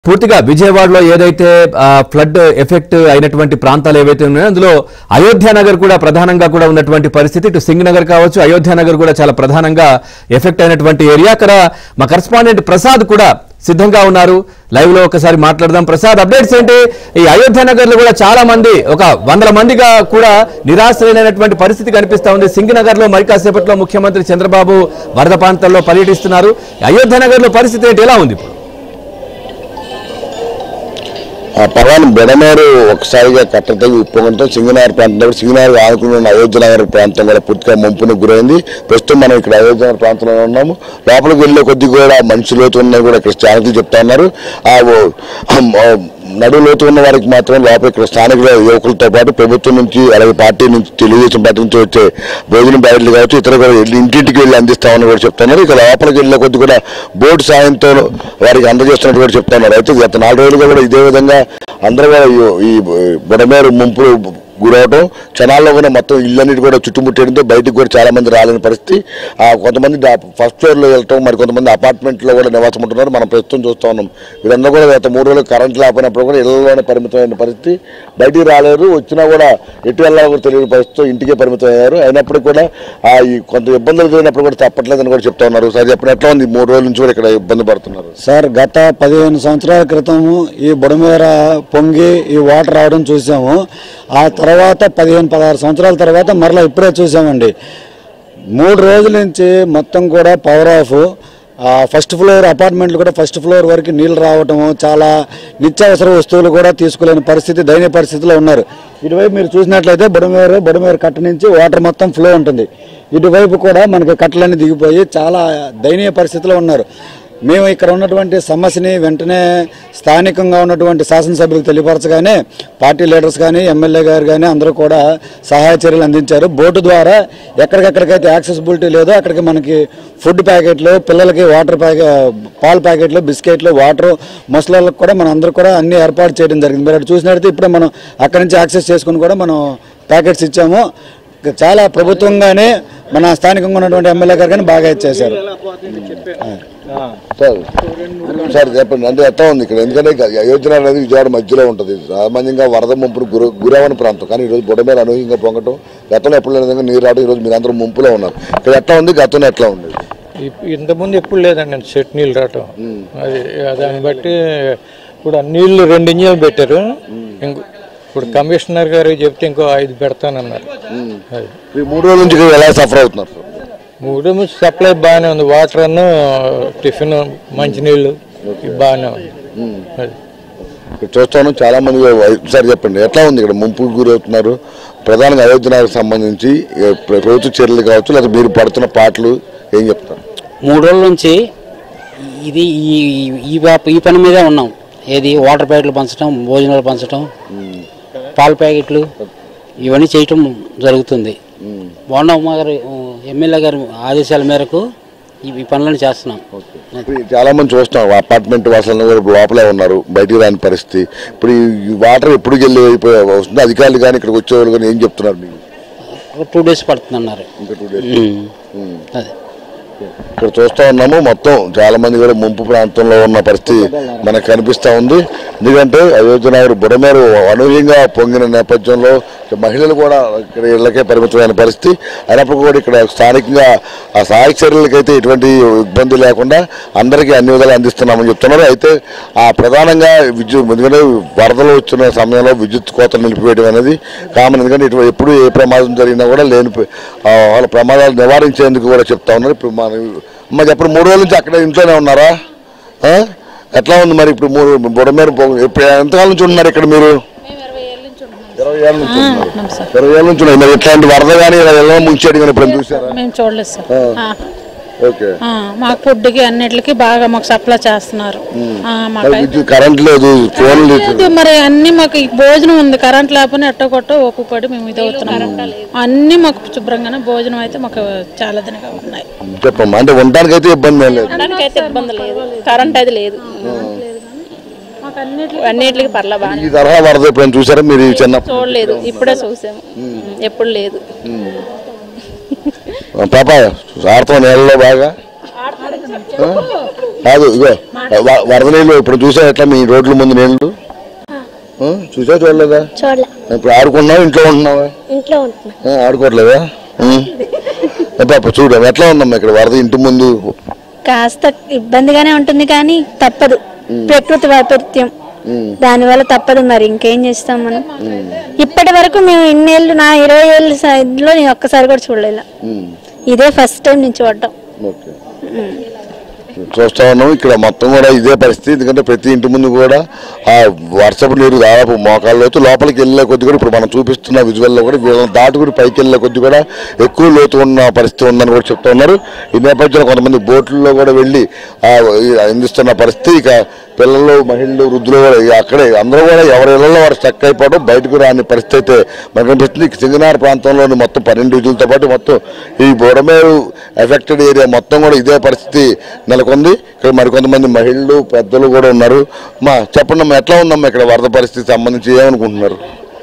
పూర్తిగా విజయవాడలో ఏదైతే ఆ, ఫ్లడ్ ఎఫెక్ట్ అయినటువంటి ప్రాంతాలు ఏవైతే ఉన్నాయో అందులో అయోధ్య నగర్ కూడా ప్రధానంగా కూడా ఉన్నటువంటి పరిస్థితి ఇటు సింగ్ నగర్ కావచ్చు అయోధ్య నగర్ కూడా చాలా ప్రధానంగా ఎఫెక్ట్ అయినటువంటి ఏరియా అక్కడ మా కరెస్పాండెంట్ ప్రసాద్ కూడా సిద్ధంగా ఉన్నారు లైవ్ లో ఒకసారి మాట్లాడదాం ప్రసాద్ అప్డేట్స్ ఏంటి ఈ అయోధ్య నగర్ లో కూడా చాలా మంది ఒక వందల మందిగా కూడా నిరాశ్రయులైనటువంటి పరిస్థితి కనిపిస్తా ఉంది సింగ్ నగర్ లో మరి కాసేపట్లో ముఖ్యమంత్రి చంద్రబాబు వరద ప్రాంతాల్లో పర్యటిస్తున్నారు అయోధ్య నగర్ లో పరిస్థితి ఏంటి ఎలా ఉంది ఇప్పుడు ఆ పవన్ బెడమేరు ఒకసారిగా కట్టతగి ఉప్పొంగంతో సింగనగర్ ప్రాంతంలో కూడా సింగనగర్ ఆనుకుని ఉన్న అయోధ్య నగర్ ప్రాంతం కూడా పూర్తిగా ముంపునకు గురైంది ప్రస్తుతం మనం ఇక్కడ అయోధ్య నగర్ ప్రాంతంలో ఉన్నాము లోపలికి వెళ్ళే కొద్ది కూడా మంచి లోతు ఉన్నాయి కూడా ఇక్కడ స్థానికులు చెప్తా ఉన్నారు ఆ ఓ- ఆ నడువు లోతు ఉన్న వారికి మాత్రం లోపల ఇక్కడ స్థానికుల యువకులతో పాటు ప్రభుత్వం నుంచి అలాగే పార్టీ నుంచి తెలుగుదేశం పార్టీ నుంచి వచ్చే భోజనం బ్యాగులు కావచ్చు ఇతర కూడా వెళ్ళి ఇంటింటికి వెళ్ళి అందిస్తామని కూడా చెప్తున్నారు ఇక లోపలికి వెళ్ళే కొద్ది కూడా బోర్డు సాయంతో వారికి అందజేస్తున్నట్టు కూడా చెప్తున్నారు అయితే గత నాలుగు రోజులుగా కూడా ఇదే విధంగా అందరూ కూడా ఈ- ఈ బుడమేరు ముంపు గురవడం క్షణాల్లో కూడా మొత్తం ఇళ్ళన్నిటి కూడా చుట్టుముట్టడంతో బయటికి కూడా చాలా మంది రాలేని పరిస్థితి ఆ కొంతమంది ఫస్ట్ ఫ్లోర్ లో వెళ్ళటం మరి కొంతమంది అపార్ట్మెంట్ లో కూడా నివాసం ఉంటున్నారు మనం ప్రస్తుతం చూస్తా ఉన్నాం వీళ్ళందరూ కూడా గత మూడు రోజులు కరెంట్ లేకపోయినప్పుడు కూడా ఇళ్లలోనే పరిమితమైన పరిస్థితి బయటికి రాలేరు వచ్చినా కూడా ఎటు వెళ్ళాలో కూడా తెలియని పరిస్థితితో ఇంటికే పరిమితం అయ్యారు అయినప్పటికీ కూడా ఆ ఈ కొంత ఇబ్బందులు ఎదురైనప్పుడు కూడా తప్పట్లేదని కూడా చెప్తా ఉన్నారు సార్ చెప్పిన ఎట్లా ఉంది ఈ మూడు రోజుల నుంచి కూడా ఇక్కడ ఇబ్బంది పడుతున్నారు సార్ గత పదిహేను సంవత్సరాల క్రితము ఈ బుడమేర పొంగి ఈ వాటర్ రావడం చూసాము ఆ తర్వాత పదిహేను పదహారు సంవత్సరాల తర్వాత మరలా ఇప్పుడే చూసామండి మూడు రోజుల నుంచి మొత్తం కూడా పవర్ ఆఫ్ ఆ ఫస్ట్ ఫ్లోర్ అపార్ట్మెంట్లు కూడా ఫస్ట్ ఫ్లోర్ వరకు నీళ్లు రావటము చాలా నిత్యావసర వస్తువులు కూడా తీసుకోలేని పరిస్థితి దయనీయ పరిస్థితిలో ఉన్నారు ఇటువైపు మీరు చూసినట్లయితే బుడమేరు బుడమేరు కట్ట నుంచి వాటర్ మొత్తం ఫ్లో ఉంటుంది ఇటువైపు కూడా మనకి కట్టలన్నీ దిగిపోయి చాలా దయనీయ పరిస్థితిలో ఉన్నారు మేము ఇక్కడ ఉన్నటువంటి సమస్యని వెంటనే స్థానికంగా ఉన్నటువంటి శాసనసభ్యులకు తెలియపరచగానే పార్టీ లీడర్స్ కానీ ఎమ్మెల్యే గారు కానీ అందరూ కూడా సహాయ చర్యలు అందించారు బోటు ద్వారా ఎక్కడికెక్కడికైతే యాక్సెసిబిలిటీ లేదో అక్కడికి మనకి ఫుడ్ ప్యాకెట్లు పిల్లలకి వాటర్ ప్యాకెట్ పాల ప్యాకెట్లు బిస్కెట్లు వాటర్ ముసలాళ్ళకి కూడా మనం అందరూ కూడా అన్ని ఏర్పాటు చేయడం జరిగింది మీరు అటు చూసినట్లయితే ఇప్పుడే మనం అక్కడి నుంచి యాక్సెస్ చేసుకుని కూడా మనం ప్యాకెట్స్ ఇచ్చాము చాలా ప్రభుత్వంగానే మన స్థానికంగా ఉన్నటువంటి ఎమ్మెల్యే గారు కానీ బాగా ఇచ్చేశారు సార్ సార్ చెప్పండి అంటే ఎట్లా ఉంది ఇక్కడ ఎందుకంటే ఇక అయోధ్య అనేది విజయవాడ మధ్యలో ఉంటుంది సామాన్యంగా వరద ముంపును గురి గురవని ప్రాంతం కానీ ఈరోజు బుడమేర అనూహ్యంగా పొంగటం గతంలో ఎప్పుడు లేని విధంగా నీరు రావడం ఈరోజు మీరు అందరూ ముంపులో ఉన్నారు ఇక్కడ ఎట్లా ఉంది గతంలో ఎట్లా ఉంది ఇప్- ఇంతకుముందు ఎప్పుడు లేదండి చెట్టు నీళ్ళు రావటం అది దాన్ని బట్టి ఇప్పుడు ఆ నీళ్లు రెండు ఇంజన్లు పెట్టారు ఇంకో ఇప్పుడు కమిషనర్ గారు చెప్తే ఇంకో ఐదు పెడతానన్నారు అది ఈ మూడు రోజుల నుంచి ఇక్కడ ఎలా సఫర్ అవుతున్నారు సార్ మూడు సప్లై బాగానే ఉంది వాటర్ అను టిఫిన్ మంచినీళ్ళు ఇవి బాగానే ఉంది అది ఇక్కడ చూస్తాను చాలా మంది సార్ చెప్పండి ఎట్లా ఉంది ఇక్కడ ముంపుకు గురవుతున్నారు ప్రధానంగా అయోధ్య నగర్కి సంబంధించి ఏ ప్ర- ప్రభుత్వ చర్యలు కావచ్చు లేదా మీరు పడుతున్న పాటలు ఏం చెప్తారు మూడు రోజుల నుంచి ఇది ఈ ఈ వ్యాప ఈ పని మీదే ఉన్నాం ఏది వాటర్ ప్యాకెట్లు పంచడం భోజనాలు పంచడం పాల ప్యాకెట్లు ఇవన్నీ చేయటం జరుగుతుంది బోండా ఉమా గారు ఎమ్మెల్యే గారి ఆదేశాల మేరకు ఈ ఈ పనులను చేస్తున్నాం ఇప్పుడు చాలా మంది చూస్తాం అపార్ట్మెంట్ వాసులను కూడా లోపలే ఉన్నారు బయటికి రాని పరిస్థితి ఇప్పుడు ఈ వాటర్ ఎప్పుడు వెళ్ళి అయిపోయి వస్తుంది అధికారులు కానీ ఇక్కడికి వచ్చేవాళ్ళు కానీ ఏం చెప్తున్నారు మీకు టూ డేస్ పడుతుంది అన్నారు ఇంకా టూ డేస్ ఉమ్. అదే ఇక్కడ చూస్తా ఉన్నాము మొత్తం చాలా మంది కూడా ముంపు ప్రాంతంలో ఉన్న పరిస్థితి మనకు కనిపిస్తా ఉంది ఎందుకంటే అయోధ్య నగర్ బుడమేరు అనూహ్యంగా పొంగిన నేపథ్యంలో మహిళలు కూడా ఇక్కడ ఇళ్లకే పరిమితమైన పరిస్థితి అయినప్పుడు కూడా ఇక్కడ స్థానికంగా ఆ సహాయక చర్యలకైతే ఎటువంటి ఇబ్బంది లేకుండా అందరికీ అన్ని విధాలు అందిస్తున్నామని చెప్తున్నారు అయితే ఆ ప్రధానంగా విద్యుత్ ఎందుకంటే వరదలు వచ్చిన సమయంలో విద్యుత్ కోత నిలిపివేయడం అనేది కామన్ ఎందుకంటే ఇటు ఎప్పుడు ఏ ప్రమాదం జరిగినా కూడా లేని ఆ, వాళ్ళ ప్రమాదాలు నివారించేందుకు కూడా చెప్తా ఉన్నారు ఇప్పుడు మన అమ్మ చెప్పండి మూడు రోజుల నుంచి అక్కడే ఇంట్లోనే ఉన్నారా ఆ? ఎట్లా ఉంది మరి ఇప్పుడు మూడు బుడమేరు పో- ఇప్పుడు ఎంతకాలం నుంచి ఉన్నారు ఇక్కడ మీరు ఇరవై ఏళ్ళ నుంచి ఉన్నారు. ఇరవై ఏళ్ళ నుంచి ఉన్నారు మరి ఇట్లాంటి వరద కానీ ఇలా ఎలా ముంచేది కానీ ఇప్పుడు చూసారా మేము చూడలేదు సార్ ఆ, ఓకే ఆ, మాకు ఫుడ్కి అన్నిటికి బాగా మాకు సప్లై చేస్తున్నారు ఆ, మాకు మరి విద్యుత్ కరెంట్ లేదు ఫోన్ లేదు అయితే మరి అన్ని మాకు ఈ భోజనం ఉంది కరెంట్ లేకపోయినా ఎట్టో కొట్టో ఒప్పుపడి మేము ఇది అవుతున్నాం అన్ని మాకు శుభ్రంగానే భోజనం అయితే మాకు చాలా దినగా ఉన్నాయి చెప్పమ్మా అంటే ఉండడానికి అయితే ఇబ్బంది ఏం లేదు అయితే ఇబ్బంది లేదు కరెంట్ అది లేదు అన్నిటికి పర్ల బాగా ఈ తరహా వరద ఎప్పుడైనా చూసారా మీరు ఈ చిన్న చూడలేదు ఇప్పుడే చూసాము ఎప్పుడు లేదు పాప ఆడతాం నీళ్ళలో బాగా ఆ? కాదు ఇగో వ- వరద నీళ్ళు ఇప్పుడు చూసా ఎట్లా మీ రోడ్ల ముందు నీళ్ళు ఆ? చూసా చూడలేదా చూడలే ఇప్పుడు ఆడుకున్నావు ఇంట్లో ఉంటున్నావా ఇంట్లో ఉంటున్నా ఆ, ఆడుకోవట్లేదా ఉం. అబ్బా, అప్పుడు చూడు ఎట్లా ఉందమ్మా ఇక్కడ వరద ఇంటి ముందు కాస్త ఇబ్బందిగానే ఉంటుంది కానీ తప్పదు ప్రకృతి వైపరీత్యం దానివల్ల తప్పదు మరి ఇంకేం చేస్తాం మనం ఇప్పటి వరకు మేము ఇన్నేళ్ళు నా ఇరవై ఏళ్ళ సైడ్లో నేను ఒక్కసారి కూడా చూడలేదు ఉం. ఇదే ఫస్ట్ టైం నేను చూడటం ఓకే చూస్తా ఉన్నాం ఇక్కడ మొత్తం కూడా ఇదే పరిస్థితి ఎందుకంటే ప్రతి ఇంటి ముందు కూడా ఆ వర్షపు నీరు దాదాపు మోకాళ్ళ లోతు లోపలికి వెళ్ళే కొద్ది కూడా ఇప్పుడు మనం చూపిస్తున్న విజువల్లో కూడా వీళ్ళని దాటుకుని పైకి వెళ్ళే కొద్ది కూడా ఎక్కువ లోతు ఉన్న పరిస్థితి ఉందని కూడా చెప్తా ఉన్నారు ఈ నేపథ్యంలో కొంతమంది బోట్లలో కూడా వెళ్ళి ఆ, ఈ అందిస్తున్న పరిస్థితి ఇక పిల్లలు మహిళలు వృద్ధులు కూడా ఇక అక్కడే అందరూ కూడా ఎవరి ఇళ్లలో వారు స్టక్ అయిపోవడం బయటకు రాని పరిస్థితి అయితే మనకు కనిపిస్తుంది ఇక సింగనార్ ప్రాంతంలోని మొత్తం పన్నెండు విధులతో పాటు మొత్తం ఈ బుడమేరు ఎఫెక్టెడ్ ఏరియా మొత్తం కూడా ఇదే పరిస్థితి నెలకొంది ఇక్కడ మరికొంతమంది మహిళలు పెద్దలు కూడా ఉన్నారు మా చెప్పండి అమ్మా ఎట్లా ఉందమ్మా ఇక్కడ వరద పరిస్థితి సంబంధించి ఏమనుకుంటున్నారు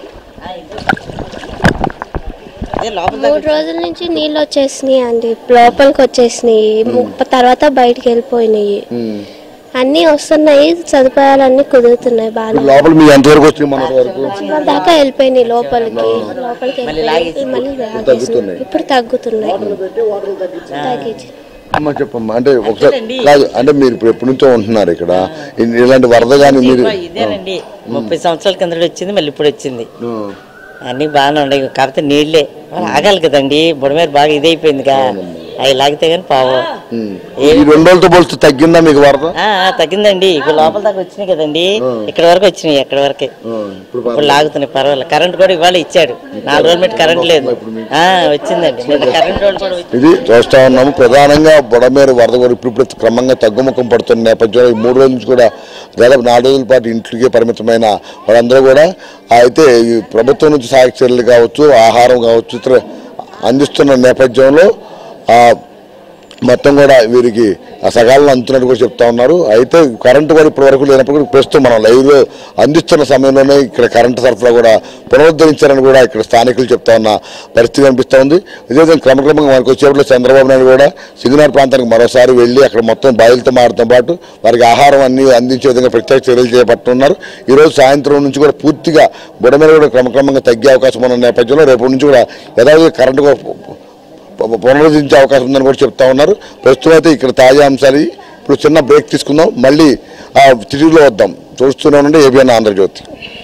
మూడు రోజుల నుంచి నీళ్ళు వచ్చేసినాయి అండి లోపలికి వచ్చేసినాయి ముప్ప తర్వాత బయటికి వెళ్ళిపోయినాయి అన్నీ వస్తున్నాయి సదుపాయాలన్నీ కుదురుతున్నాయి బాగా లోపల మీ ఎంతవరకు వచ్చింది మన వరకు దాకా వెళ్ళిపోయినాయి లోపలికి లోపలికి వెళ్ళిపోయి మళ్ళీ లాగేసినాయి. ఇప్పుడు తగ్గుతున్నాయి తగ్గించి అమ్మా చెప్పమ్మా అంటే ఒకసారి కాదు అంటే మీరు ఇప్పుడు ఎప్పటి నుంచో ఉంటున్నారు ఇక్కడ ఇ- ఇలాంటి వరద కానీ మీరు ఇదేనండి ముప్పై సంవత్సరాల కిందట వచ్చింది మళ్ళీ ఇప్పుడు వచ్చింది అన్ని బాగానే ఉన్నాయి కాకపోతే నీళ్ళే మరి ఆగాలి కదండి బుడమేర బాగా ఇదైపోయిందిగా అవి లాగితే కానీ పావు ఈ రెండు రోజులతో పోలిస్తే తగ్గిందా మీకు వరద ఆ, ఆ, తగ్గిందండి ఇప్పుడు లోపల దాకా వచ్చినాయి కదండి ఇక్కడ వరకు వచ్చినాయి ఎక్కడ వరకే ఇప్పుడు లాగుతున్నాయి పర్వాలేదు కరెంట్ కూడా ఇవాళ ఇచ్చాడు నాలుగు రోజులు పెట్టి కరెంట్ లేదు ఆ, వచ్చిందండి నిన్న కరెంట్ వాళ్ళు కూడా వచ్చి- ఇది చూస్తా ఉన్నాము ప్రధానంగా బుడమేరు వరద కూడా ఇప్పుడు ఇప్పుడు క్రమంగా తగ్గుముఖం పడుతున్న నేపథ్యంలో ఈ మూడు రోజుల నుంచి కూడా దాదాపు నాలుగు రోజుల పాటు ఇంటికే పరిమితమైన వాళ్ళందరూ కూడా అయితే ఈ ప్రభుత్వం నుంచి సహాయక చర్యలు కావచ్చు ఆహారం కావచ్చు ఇతర అందిస్తున్న నేపథ్యంలో ఆ మొత్తం కూడా వీరికి ఆ సగాలను అందుతున్నట్టు కూడా చెప్తా ఉన్నారు అయితే కరెంటు కూడా ఇప్పటి వరకు లేనప్పుడు ప్రస్తుతం మనం లైవ్లో అందిస్తున్న సమయంలోనే ఇక్కడ కరెంటు సరఫరా కూడా పునరుద్ధరించారని కూడా ఇక్కడ స్థానికులు చెప్తా ఉన్న పరిస్థితి కనిపిస్తూ ఉంది ఇదేవిధంగా క్రమక్రమంగా మనకు వచ్చేప్పుడు చంద్రబాబు నాయుడు కూడా సిగ్నార్ ప్రాంతానికి మరోసారి వెళ్ళి అక్కడ మొత్తం బాయిలతో మారడంతో పాటు వారికి ఆహారం అన్ని అందించే విధంగా ప్రత్యేక చర్యలు చేపట్టున్నారు ఈరోజు సాయంత్రం నుంచి కూడా పూర్తిగా బుడమేర కూడా క్రమక్రమంగా తగ్గే అవకాశం ఉన్న నేపథ్యంలో రేపటి నుంచి కూడా యథావిధి కరెంటు కూడా పు- పునరుద్ధరించే అవకాశం ఉందని కూడా చెప్తా ఉన్నారు ప్రస్తుతం అయితే ఇక్కడ తాజా అంశాలు ఇవి. ఇప్పుడు చిన్న బ్రేక్ తీసుకుందాం మళ్ళీ ఆ తిరిగిలో వద్దాం చూస్తూనే ఉండండి ఏబిఎన్ ఆంధ్రజ్యోతి